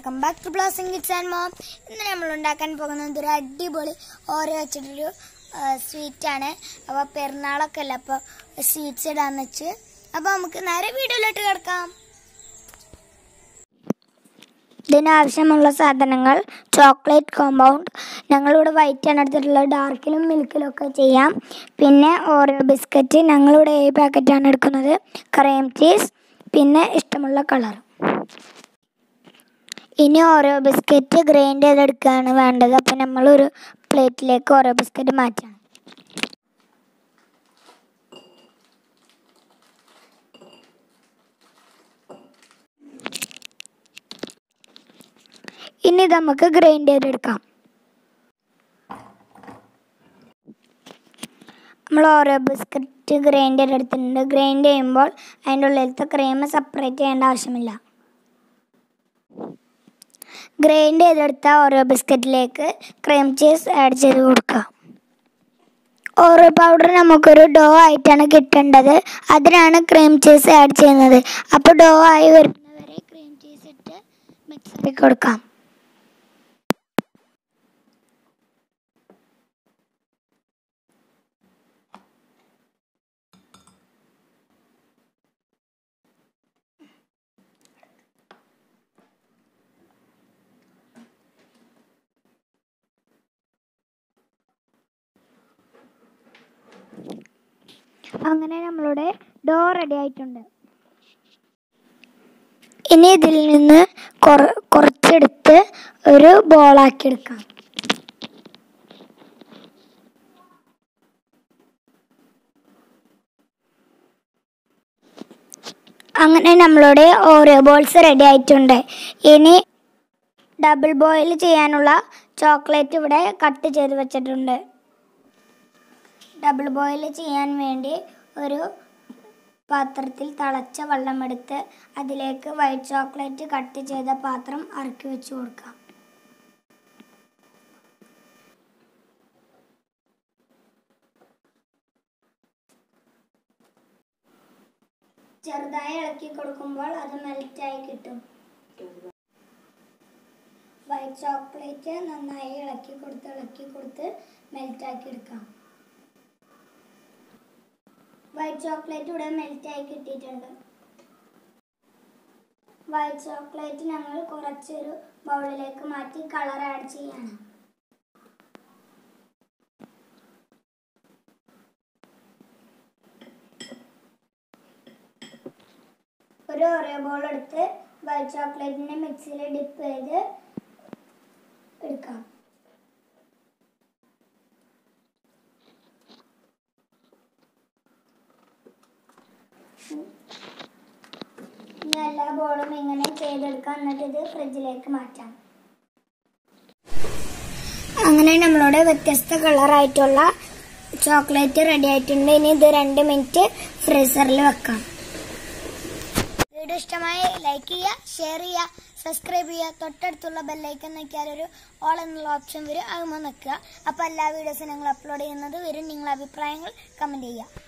welcome back to blessing kids and mom ഇന്ന് നമ്മൾ ഉണ്ടാക്കാൻ പോകുന്നത് ഒരു അടിപൊളി ഓരോ വെച്ചിട്ടൊരു സ്വീറ്റ് ആണ് അപ്പോൾ പെരുന്നാളൊക്കെ അല്ല അപ്പോൾ സ്വീറ്റ്സ് ഇടാന്ന് വെച്ച് അപ്പോൾ നമുക്ക് നേരെ വീഡിയോയിലോട്ട് കിടക്കാം ഇതിനാവശ്യമുള്ള സാധനങ്ങൾ ചോക്ലേറ്റ് കോമ്പൗണ്ട് ഞങ്ങളിവിടെ വൈറ്റ് ആണ് എടുത്തിട്ടുള്ളത് ഡാർക്കിലും മിൽക്കിലും ഒക്കെ ചെയ്യാം പിന്നെ ഓരോ ബിസ്ക്കറ്റ് ഞങ്ങളിവിടെ ഏഴ് പാക്കറ്റാണ് എടുക്കുന്നത് ക്രീം ചീസ് പിന്നെ ഇഷ്ടമുള്ള കളർ ഇനി ഓരോ ബിസ്ക്കറ്റ് ഗ്രൈൻഡ് ചെയ്തെടുക്കുകയാണ് വേണ്ടത് അപ്പം നമ്മളൊരു പ്ലേറ്റിലേക്ക് ഓരോ ബിസ്ക്കറ്റ് മാറ്റണം ഇനി ഇത് നമുക്ക് ഗ്രൈൻഡ് ചെയ്തെടുക്കാം നമ്മൾ ഓരോ ബിസ്ക്കറ്റ് ഗ്രൈൻഡ് ചെയ്തെടുത്തിട്ടുണ്ട് ഗ്രൈൻഡ് ചെയ്യുമ്പോൾ അതിൻ്റെ ഉള്ളിലത്തെ ക്രീം സെപ്പറേറ്റ് ചെയ്യേണ്ട ആവശ്യമില്ല ഗ്രൈൻഡ് ചെയ്തെടുത്ത ഓരോ ബിസ്ക്കറ്റിലേക്ക് ക്രീം ചീസ് ആഡ് ചെയ്ത് കൊടുക്കുക ഓരോ പൗഡർ നമുക്കൊരു ഡോ ആയിട്ടാണ് കിട്ടേണ്ടത് അതിനാണ് ക്രീം ചീസ് ആഡ് ചെയ്യുന്നത് അപ്പോൾ ഡോ ആയി വരുന്നവരെ ക്രീം ചീസ് ഇട്ട് മിക്സ് ആക്കി കൊടുക്കാം അങ്ങനെ നമ്മളുടെ ഡോ റെഡി ആയിട്ടുണ്ട് ഇനി ഇതിൽ നിന്ന് കുറ- കുറച്ചെടുത്ത് ഒരു ബോളാക്കി എടുക്കാം അങ്ങനെ നമ്മളുടെ ഓരോ ബോൾസ് റെഡി ആയിട്ടുണ്ട് ഇനി ഡബിൾ ബോയിൽ ചെയ്യാനുള്ള ചോക്ലേറ്റ് ഇവിടെ കട്ട് ചെയ്ത് വെച്ചിട്ടുണ്ട് ഡബിൾ ബോയിൽ ചെയ്യാൻ വേണ്ടി ഒരു പാത്രത്തിൽ തിളച്ച വെള്ളമെടുത്ത് അതിലേക്ക് വൈറ്റ് ചോക്ലേറ്റ് കട്ട് ചെയ്ത പാത്രം ഇറക്കി വെച്ച് കൊടുക്കാം ചെറുതായി ഇളക്കി കൊടുക്കുമ്പോൾ അത് മെൽറ്റായി കിട്ടും വൈറ്റ് ചോക്ലേറ്റ് നന്നായി ഇളക്കി കൊടുത്ത് ഇളക്കി കൊടുത്ത് മെൽറ്റാക്കി എടുക്കാം വൈറ്റ് ചോക്ലേറ്റ് ഇവിടെ മെൽറ്റായി കിട്ടിയിട്ടുണ്ട് വൈറ്റ് ചോക്ലേറ്റ് ഞങ്ങൾ കുറച്ചൊരു ബൗളിലേക്ക് മാറ്റി കളർ ആഡ് ചെയ്യാണ് ഒരു ഓറിയോ ബോൾ എടുത്ത് വൈറ്റ് ചോക്ലേറ്റിനെ മിക്സിയിൽ ഡിപ്പ് ചെയ്ത് എടുക്കാം ഇനി എല്ലാ ബോളും ഇങ്ങനെ ചെയ്തെടുക്കാം എന്നിട്ട് ഇത് ഫ്രിഡ്ജിലേക്ക് മാറ്റാം അങ്ങനെ നമ്മളുടെ വ്യത്യസ്ത കളറായിട്ടുള്ള ചോക്ലേറ്റ് റെഡി ആയിട്ടുണ്ട് ഇനി ഇത് രണ്ട് മിനിറ്റ് ഫ്രീസറിൽ വെക്കാം വീഡിയോ ഇഷ്ടമായി ലൈക്ക് ചെയ്യുക ഷെയർ ചെയ്യുക സബ്സ്ക്രൈബ് ചെയ്യുക തൊട്ടടുത്തുള്ള ബെല്ലൈക്കൻ നോക്കിയാൽ ഒരു ഓൾ എന്നുള്ള ഓപ്ഷൻ വരും അതുമ്പോൾ നിൽക്കുക അപ്പോൾ എല്ലാ വീഡിയോസും ഞങ്ങൾ അപ്ലോഡ് ചെയ്യുന്നത് വരും നിങ്ങളുടെ അഭിപ്രായങ്ങൾ കമൻറ്റ് ചെയ്യുക